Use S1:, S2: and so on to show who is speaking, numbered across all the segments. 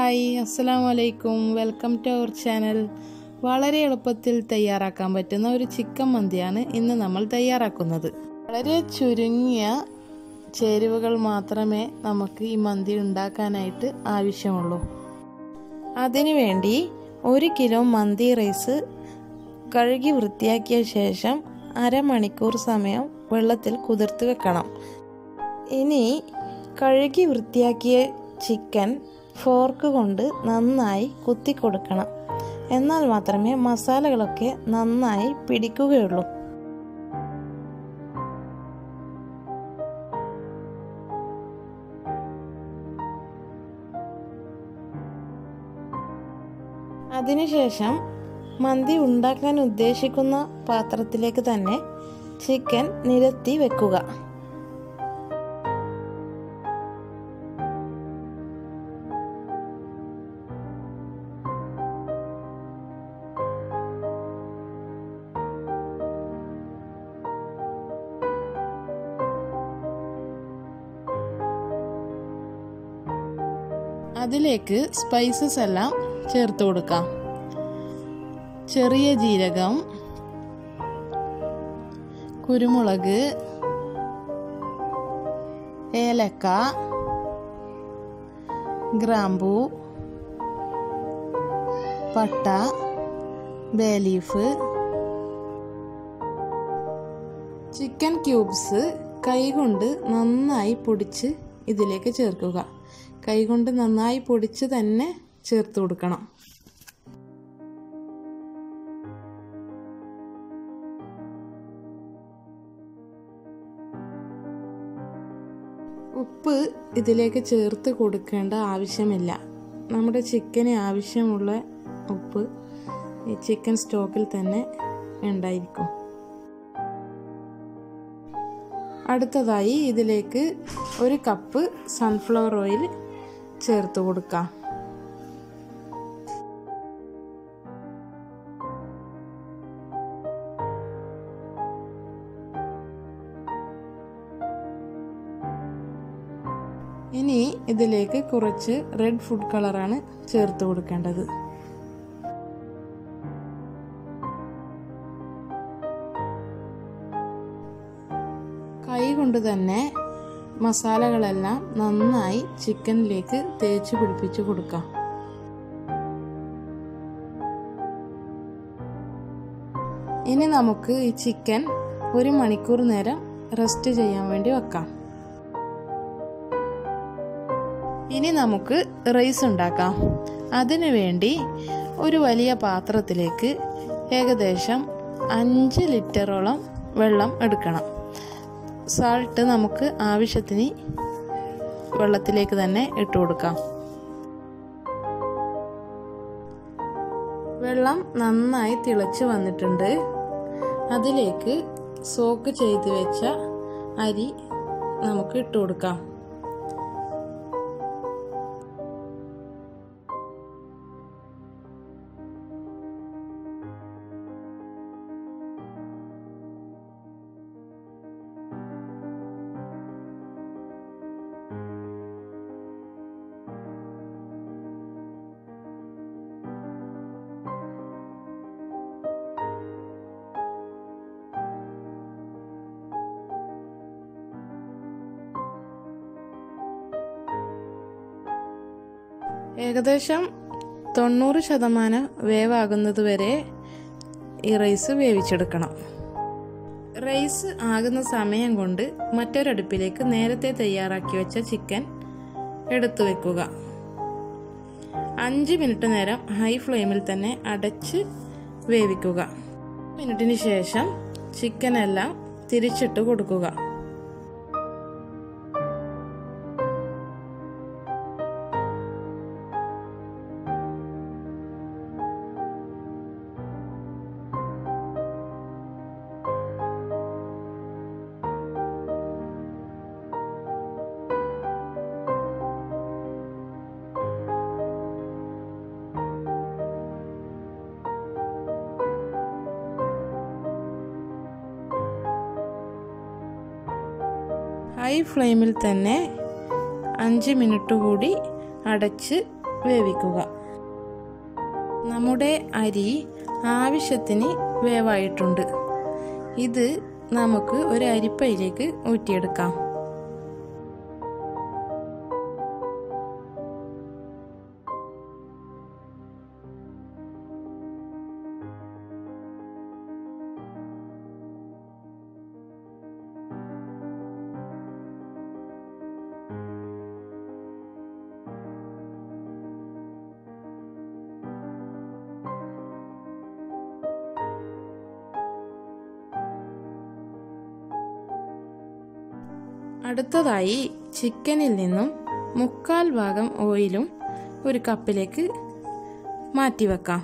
S1: hi അസ്സലാമു അലൈക്കും welcome to our channel വളരെ എളുപ്പത്തിൽ തയ്യാറാക്കാൻ പറ്റുന്ന ഒരു ചിക്കൻ മന്തിയാണ് ഇന്ന് നമ്മൾ തയ്യാറാക്കുന്നത് വളരെ ചുരുങ്ങിയ ചേരുവകൾ മാത്രമേ നമുക്ക് ഈ മന്തി ഉണ്ടാക്കാനായിട്ട് ആവശ്യമുള്ളൂ അതിനുവേണ്ടി ഒരു കിലോ മന്തി റൈസ് കഴുകി വൃത്തിയാക്കിയ ശേഷം അരമണിക്കൂർ സമയം വെള്ളത്തിൽ കുതിർത്ത് വെക്കണം ഇനി കഴുകി വൃത്തിയാക്കിയ ചിക്കൻ ഫോർക്ക് കൊണ്ട് നന്നായി കുത്തി കൊടുക്കണം എന്നാൽ മാത്രമേ മസാലകളൊക്കെ നന്നായി പിടിക്കുകയുള്ളൂ അതിനുശേഷം മന്തി ഉണ്ടാക്കാൻ ഉദ്ദേശിക്കുന്ന പാത്രത്തിലേക്ക് തന്നെ ചിക്കൻ നിരത്തി വെക്കുക അതിലേക്ക് സ്പൈസസ് എല്ലാം ചേർത്ത് കൊടുക്കാം ചെറിയ ജീരകം കുരുമുളക് ഏലക്ക ഗ്രാമ്പൂ പട്ട ബേലീഫ് ചിക്കൻ ക്യൂബ്സ് കൈകൊണ്ട് നന്നായി പൊടിച്ച് ഇതിലേക്ക് ചേർക്കുക കൈകൊണ്ട് നന്നായി പൊടിച്ച് തന്നെ ചേർത്ത് കൊടുക്കണം ഉപ്പ് ഇതിലേക്ക് ചേർത്ത് കൊടുക്കേണ്ട ആവശ്യമില്ല നമ്മുടെ ചിക്കന് ആവശ്യമുള്ള ഉപ്പ് ഈ ചിക്കൻ സ്റ്റോക്കിൽ തന്നെ ഉണ്ടായിരിക്കും അടുത്തതായി ഇതിലേക്ക് ഒരു കപ്പ് സൺഫ്ലവർ ഓയിൽ ചേർത്ത് കൊടുക്കാം ഇനി ഇതിലേക്ക് കുറച്ച് റെഡ് ഫുഡ് കളറാണ് ചേർത്ത് കൊടുക്കേണ്ടത് കൈ കൊണ്ട് തന്നെ മസാലകളെല്ലാം നന്നായി ചിക്കനിലേക്ക് തേച്ച് പിടിപ്പിച്ച് കൊടുക്കാം ഇനി നമുക്ക് ഈ ചിക്കൻ ഒരു മണിക്കൂർ നേരം റെസ്റ്റ് ചെയ്യാൻ വേണ്ടി വെക്കാം ഇനി നമുക്ക് റൈസ് ഉണ്ടാക്കാം അതിനു വേണ്ടി ഒരു വലിയ പാത്രത്തിലേക്ക് ഏകദേശം അഞ്ച് ലിറ്ററോളം വെള്ളം എടുക്കണം സാൾട്ട് നമുക്ക് ആവശ്യത്തിന് വെള്ളത്തിലേക്ക് തന്നെ ഇട്ട് കൊടുക്കാം വെള്ളം നന്നായി തിളച്ച് വന്നിട്ടുണ്ട് അതിലേക്ക് സോക്ക് ചെയ്ത് വെച്ച അരി നമുക്ക് ഇട്ട് കൊടുക്കാം ഏകദേശം തൊണ്ണൂറ് ശതമാനം വേവാകുന്നത് വരെ ഈ റൈസ് വേവിച്ചെടുക്കണം റൈസ് ആകുന്ന സമയം കൊണ്ട് മറ്റൊരടുപ്പിലേക്ക് നേരത്തെ തയ്യാറാക്കി വെച്ച ചിക്കൻ എടുത്തു വെക്കുക അഞ്ച് മിനിറ്റ് നേരം ഹൈ ഫ്ലെയിമിൽ തന്നെ അടച്ച് വേവിക്കുക മിനിറ്റിന് ശേഷം ചിക്കൻ എല്ലാം തിരിച്ചിട്ട് കൊടുക്കുക ഹൈ ഫ്ലെയിമിൽ തന്നെ അഞ്ച് മിനിറ്റ് കൂടി അടച്ച് വേവിക്കുക നമ്മുടെ അരി ആവശ്യത്തിന് വേവായിട്ടുണ്ട് ഇത് നമുക്ക് ഒരു അരിപ്പയിലേക്ക് ഊറ്റിയെടുക്കാം അടുത്തതായി ചിക്കനിൽ നിന്നും മുക്കാൽ ഭാഗം ഓയിലും ഒരു കപ്പിലേക്ക് മാറ്റിവെക്കാം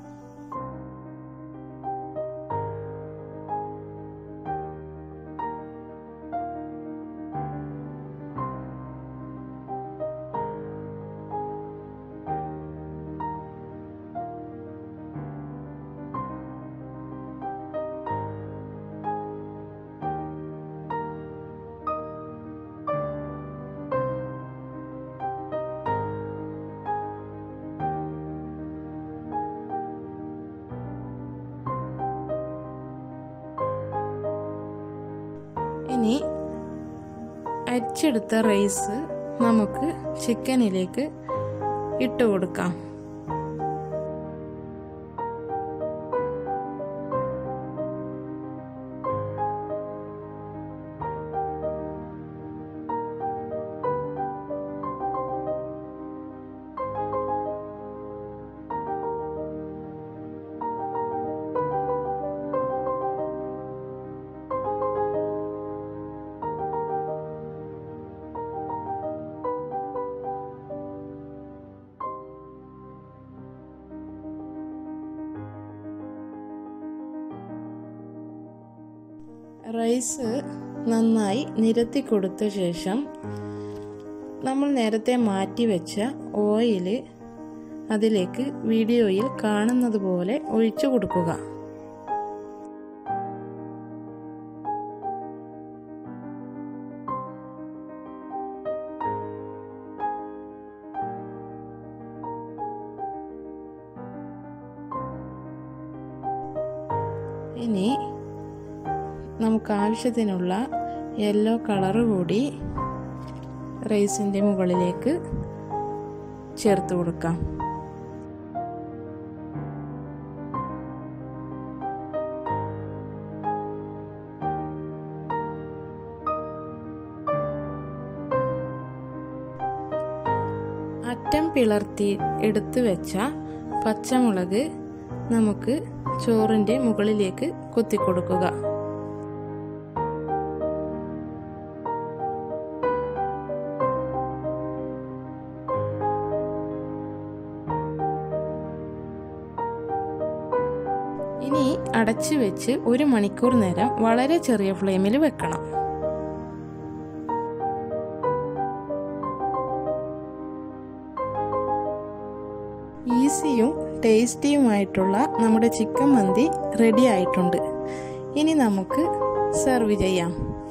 S1: ഇനി അരിച്ചെടുത്ത റൈസ് നമുക്ക് ചിക്കനിലേക്ക് ഇട്ട് കൊടുക്കാം റൈസ് നന്നായി നിരത്തി കൊടുത്ത ശേഷം നമ്മൾ നേരത്തെ മാറ്റി വെച്ച ഓയിൽ അതിലേക്ക് വീഡിയോയിൽ കാണുന്നത് പോലെ ഒഴിച്ചു കൊടുക്കുക ഇനി നമുക്ക് ആവശ്യത്തിനുള്ള യെല്ലോ കളറ് കൂടി റൈസിൻ്റെ മുകളിലേക്ക് ചേർത്ത് കൊടുക്കാം അറ്റം പിളർത്തി എടുത്തു വെച്ച പച്ചമുളക് നമുക്ക് ചോറിൻ്റെ മുകളിലേക്ക് കുത്തിക്കൊടുക്കുക ഇനി അടച്ചു വെച്ച് ഒരു മണിക്കൂർ നേരം വളരെ ചെറിയ ഫ്ലെയിമിൽ വെക്കണം ഈസിയും ടേസ്റ്റിയുമായിട്ടുള്ള നമ്മുടെ ചിക്കൻ മന്തി റെഡി ആയിട്ടുണ്ട് ഇനി നമുക്ക് സെർവ് ചെയ്യാം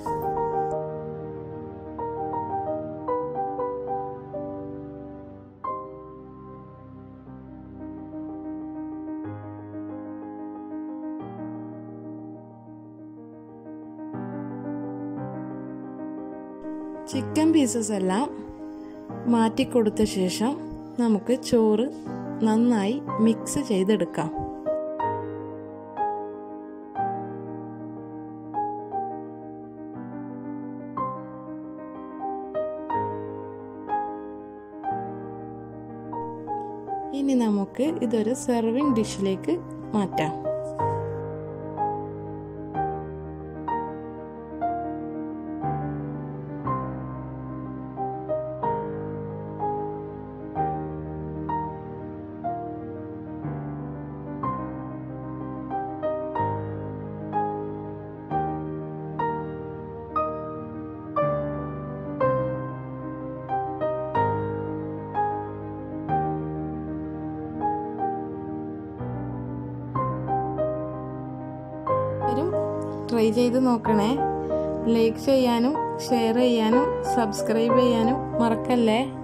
S1: ചിക്കൻ പീസസ് എല്ലാം മാറ്റിക്കൊടുത്ത ശേഷം നമുക്ക് ചോറ് നന്നായി മിക്സ് ചെയ്തെടുക്കാം ഇനി നമുക്ക് ഇതൊരു സെർവിങ് ഡിഷിലേക്ക് മാറ്റാം എല്ലാവരും ട്രൈ ചെയ്ത് നോക്കണേ ലൈക്ക് ചെയ്യാനും ഷെയർ ചെയ്യാനും സബ്സ്ക്രൈബ് ചെയ്യാനും മറക്കല്ലേ